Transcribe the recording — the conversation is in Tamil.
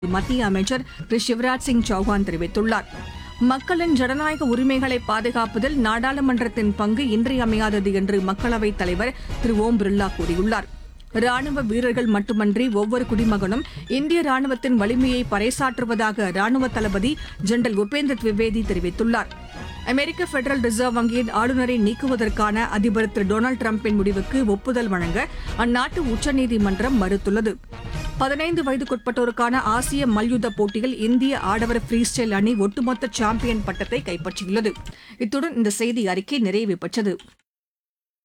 மத்திய அமைச்சர் திரு சிவராஜ் சிங் சௌஹான் தெரிவித்துள்ளார் மக்களின் ஜனநாயக உரிமைகளை பாதுகாப்பதில் நாடாளுமன்றத்தின் பங்கு இன்றியமையாதது என்று மக்களவைத் தலைவர் திரு ஓம் பிர்லா கூறியுள்ளார் ராணுவ வீரர்கள் மட்டுமன்றி ஒவ்வொரு குடிமகனும் இந்திய ராணுவத்தின் வலிமையை பறைசாற்றுவதாக ராணுவ தளபதி ஜெனரல் உபேந்திர திவிவேதி தெரிவித்துள்ளார் அமெரிக்க பெடரல் ரிசர்வ் வங்கியின் ஆளுநரை நீக்குவதற்கான அதிபர் திரு டொனால்டு டிரம்பின் முடிவுக்கு ஒப்புதல் வழங்க அந்நாட்டு உச்சநீதிமன்றம் மறுத்துள்ளது பதினைந்து வயதுக்குட்பட்டோருக்கான ஆசிய மல்யுத்த போட்டியில் இந்திய ஆடவர் ஃப்ரீ ஸ்டைல் அணி ஒட்டுமொத்த சாம்பியன் பட்டத்தை கைப்பற்றியுள்ளது இத்துடன் இந்த செய்தி அறிக்கை நிறைவு பெற்றது